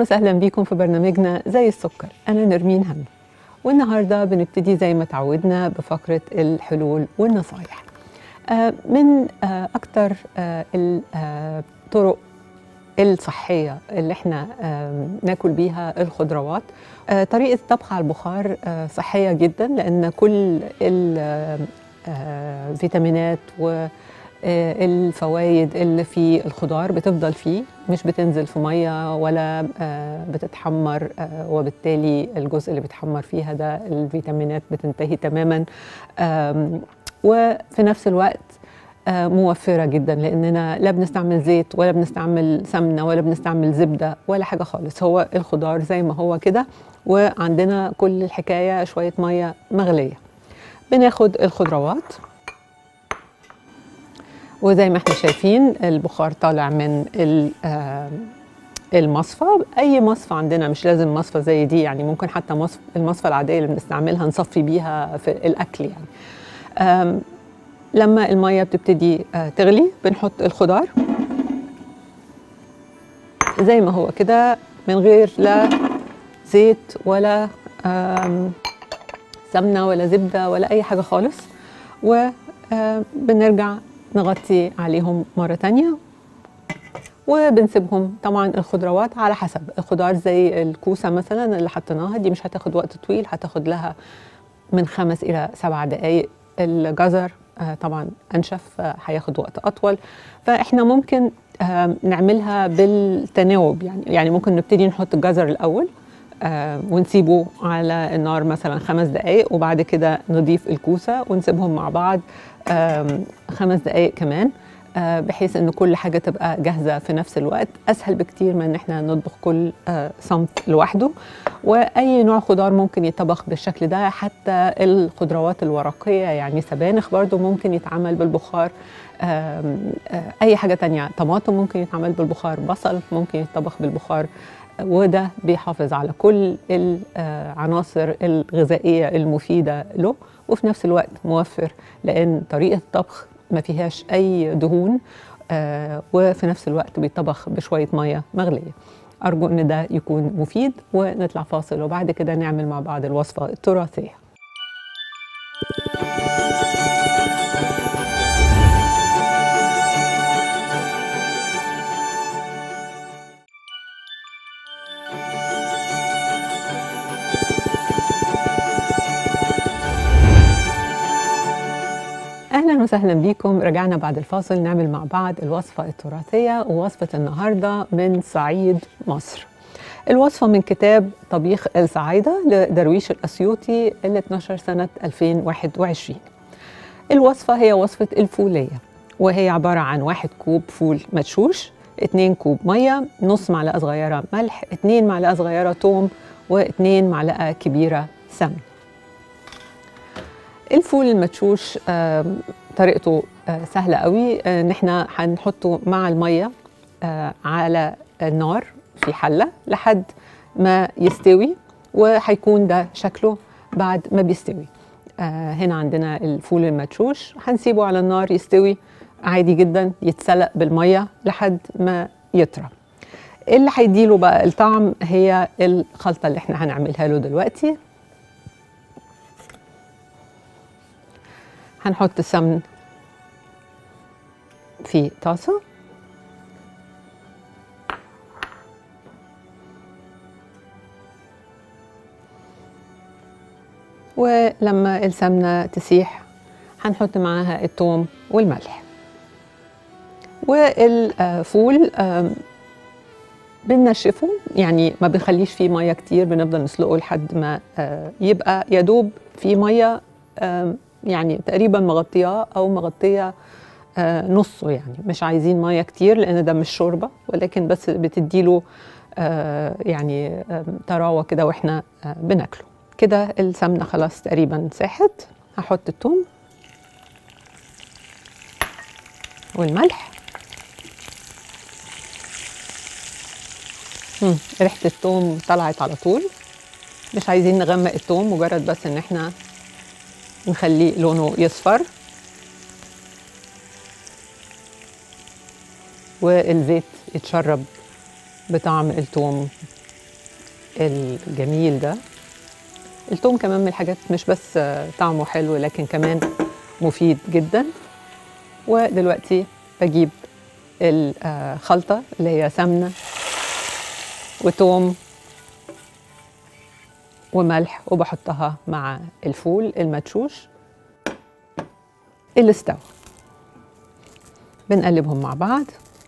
اهلا وسهلا بيكم في برنامجنا زي السكر انا نرمين هم والنهارده بنبتدي زي ما تعودنا بفقره الحلول والنصايح آه، من آه، اكتر آه، الطرق الصحيه اللي احنا آه، ناكل بيها الخضروات آه، طريقه الطبخ على البخار آه، صحيه جدا لان كل الفيتامينات و آه، الفوائد اللي في الخضار بتفضل فيه مش بتنزل في ميه ولا آه، بتتحمر آه، وبالتالي الجزء اللي بيتحمر فيها ده الفيتامينات بتنتهي تماما آم، وفي نفس الوقت آه، موفرة جدا لأننا لا بنستعمل زيت ولا بنستعمل سمنة ولا بنستعمل زبدة ولا حاجة خالص هو الخضار زي ما هو كده وعندنا كل الحكاية شوية مية مغلية بناخد الخضروات وزي ما احنا شايفين البخار طالع من ال- آه، المصفى اي مصفى عندنا مش لازم مصفى زي دي يعني ممكن حتى مصف المصفى العاديه اللي بنستعملها نصفي بيها في الاكل يعني آم، لما الميه بتبتدي آه، تغلي بنحط الخضار زي ما هو كده من غير لا زيت ولا آم، سمنه ولا زبده ولا اي حاجه خالص وبنرجع نغطي عليهم مره تانية وبنسيبهم طبعا الخضروات على حسب الخضار زي الكوسه مثلا اللي حطيناها دي مش هتاخد وقت طويل هتاخد لها من خمس الى سبع دقائق الجزر آه، طبعا انشف آه، هياخد وقت اطول فاحنا ممكن آه، نعملها بالتناوب يعني يعني ممكن نبتدي نحط الجزر الاول آه، ونسيبه على النار مثلا خمس دقائق وبعد كده نضيف الكوسه ونسيبهم مع بعض آم، خمس دقائق كمان آه، بحيث ان كل حاجه تبقى جاهزه في نفس الوقت اسهل بكتير من ان احنا نطبخ كل آه، صنف لوحده واي نوع خضار ممكن يطبخ بالشكل ده حتى الخضروات الورقيه يعني سبانخ برضو ممكن يتعمل بالبخار آم، آه، اي حاجه تانية طماطم ممكن يتعمل بالبخار بصل ممكن يطبخ بالبخار وده بيحافظ على كل العناصر الغذائيه المفيده له وفي نفس الوقت موفر لان طريقه الطبخ ما فيهاش اي دهون آه، وفي نفس الوقت بيطبخ بشويه ميه مغليه ارجو ان ده يكون مفيد ونطلع فاصل وبعد كده نعمل مع بعض الوصفه التراثيه اهلا وسهلا بيكم رجعنا بعد الفاصل نعمل مع بعض الوصفه التراثيه ووصفه النهارده من صعيد مصر الوصفه من كتاب طبيخ الصعايده لدرويش الاسيوطي اللي 12 سنه 2021 الوصفه هي وصفه الفوليه وهي عباره عن واحد كوب فول مدشوش 2 كوب ميه نص معلقه صغيره ملح 2 معلقه صغيره توم و2 معلقه كبيره سمن الفول المدشوش آم، طريقته آه، سهله قوي آه، ان احنا هنحطه مع الميه آه، على النار في حله لحد ما يستوي وهيكون ده شكله بعد ما بيستوي آه، هنا عندنا الفول المدشوش هنسيبه على النار يستوي عادي جدا يتسلق بالميه لحد ما يطرى اللي هيديله بقى الطعم هي الخلطه اللي احنا هنعملها له دلوقتي هنحط السمن في طاسة ولما السمنة تسيح هنحط معاها الثوم والملح والفول آم، بننشفه يعني ما بنخليش فيه ميه كتير بنفضل نسلقه لحد ما آه، يبقى يدوب فيه ميه آم، يعني تقريبا مغطياه او مغطيه آه، نصه يعني مش عايزين ميه كتير لان ده مش شوربه ولكن بس بتديله آه، يعني آم، طراوه كده واحنا آه، بناكله كده السمنه خلاص تقريبا ساحت هحط الثوم والملح مم، ريحه الثوم طلعت على طول مش عايزين نغمق الثوم مجرد بس ان احنا نخليه لونه يصفر والزيت يتشرب بطعم الثوم الجميل ده التوم كمان من الحاجات مش بس آه، طعمه حلو لكن كمان مفيد جدا ودلوقتي بجيب الخلطة اللي هي سمنة وتوم وملح وبحطها مع الفول المدشوش اللي استوى بنقلبهم مع بعض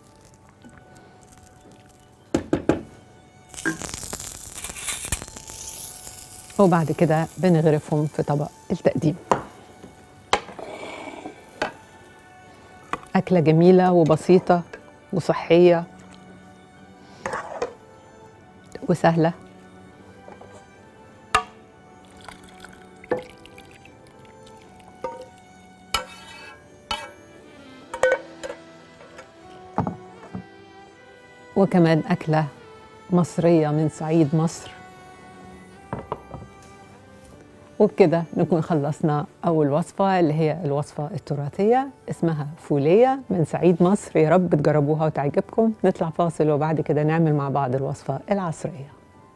وبعد كده بنغرفهم في طبق التقديم أكلة جميلة وبسيطة وصحية وسهلة وكمان أكلة مصرية من صعيد مصر وبكده نكون خلصنا أول وصفة اللي هي الوصفة التراثية اسمها فولية من صعيد مصر يا رب تجربوها وتعجبكم نطلع فاصل وبعد كده نعمل مع بعض الوصفة العصرية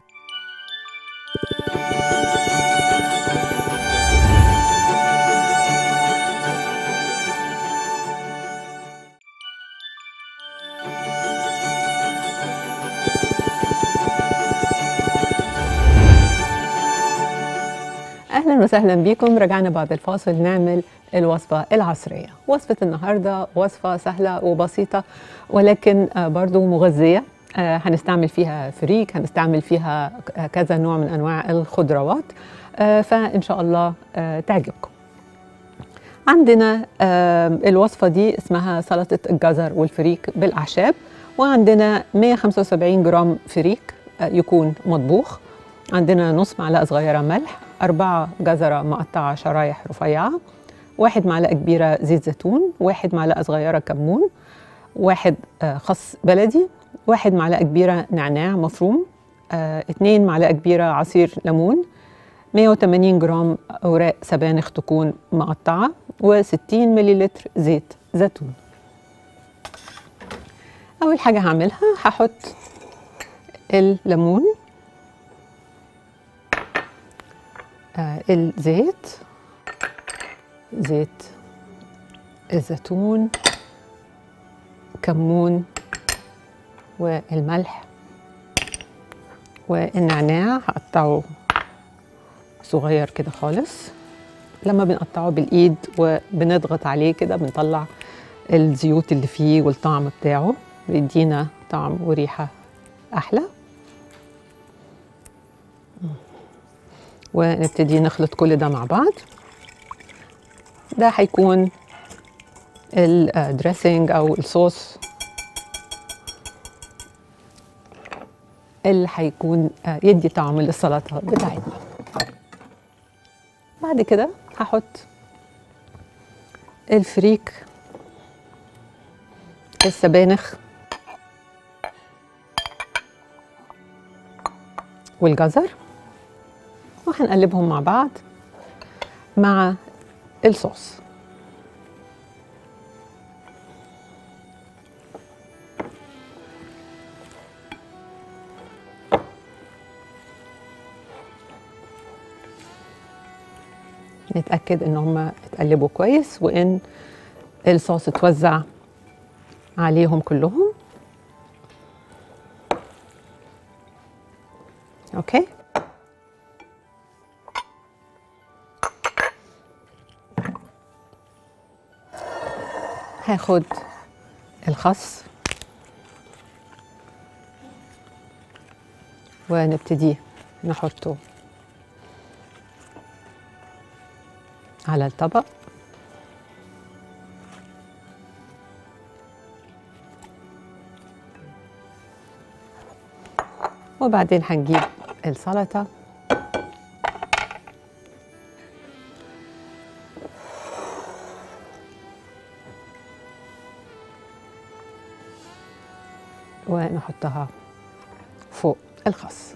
اهلا وسهلا بكم رجعنا بعد الفاصل نعمل الوصفة العصرية وصفة النهاردة وصفة سهلة وبسيطة ولكن آه، برضو مغذية آه، هنستعمل فيها فريك هنستعمل فيها ك- كذا نوع من أنواع الخضروات آه، فإن شاء الله آه، تعجبكم عندنا آه، الوصفة دي اسمها سلطة الجزر والفريك بالأعشاب وعندنا 175 جرام فريك آه، يكون مطبوخ عندنا نص معلقة صغيرة ملح أربعة جزرة مقطعة شرايح رفيعة واحد معلقة كبيرة زيت زيتون واحد معلقة صغيرة كمون واحد آه، خس بلدي واحد معلقة كبيرة نعناع مفروم آه، اتنين معلقة كبيرة عصير ليمون 180 جرام أوراق سبانخ تكون مقطعة و60 مليلتر زيت زيتون أول حاجة هعملها هحط الليمون آه الزيت زيت الزيتون كمون والملح والنعناع هقطعه صغير كده خالص لما بنقطعه بالايد وبنضغط عليه كده بنطلع الزيوت اللي فيه والطعم بتاعه بيدينا طعم وريحه احلى ونبتدي نخلط كل ده مع بعض ده هيكون الدريسنج او الصوص اللي هيكون آه، يدي طعم للسلطه بتاعتنا بعد كده هحط الفريك السبانخ والجزر وهنقلبهم مع بعض مع الصوص نتأكد ان هما اتقلبوا كويس وان الصوص اتوزع عليهم كلهم اوكي هاخد الخس ونبتدي نحطه على الطبق وبعدين هنجيب السلطة ونحطها فوق الخس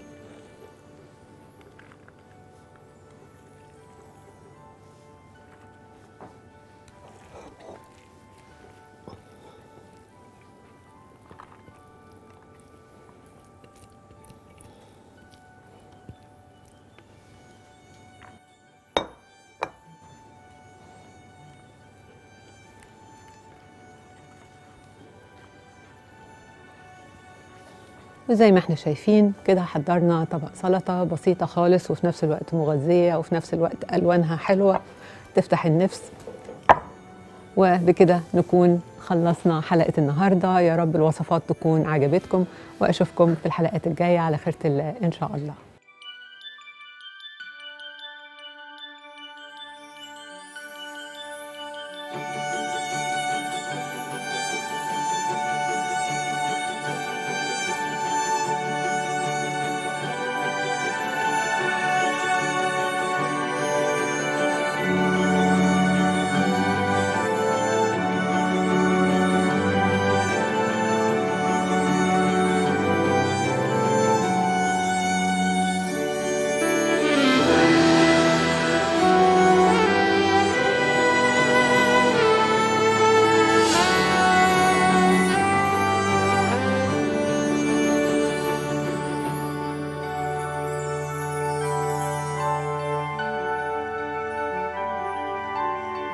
وزي ما احنا شايفين كده حضرنا طبق سلطة بسيطة خالص وفي نفس الوقت مغذية وفي نفس الوقت ألوانها حلوة تفتح النفس وبكده نكون خلصنا حلقة النهاردة يا رب الوصفات تكون عجبتكم وأشوفكم في الحلقات الجاية على خيرة الله إن شاء الله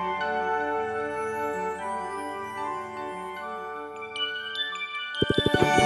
thank you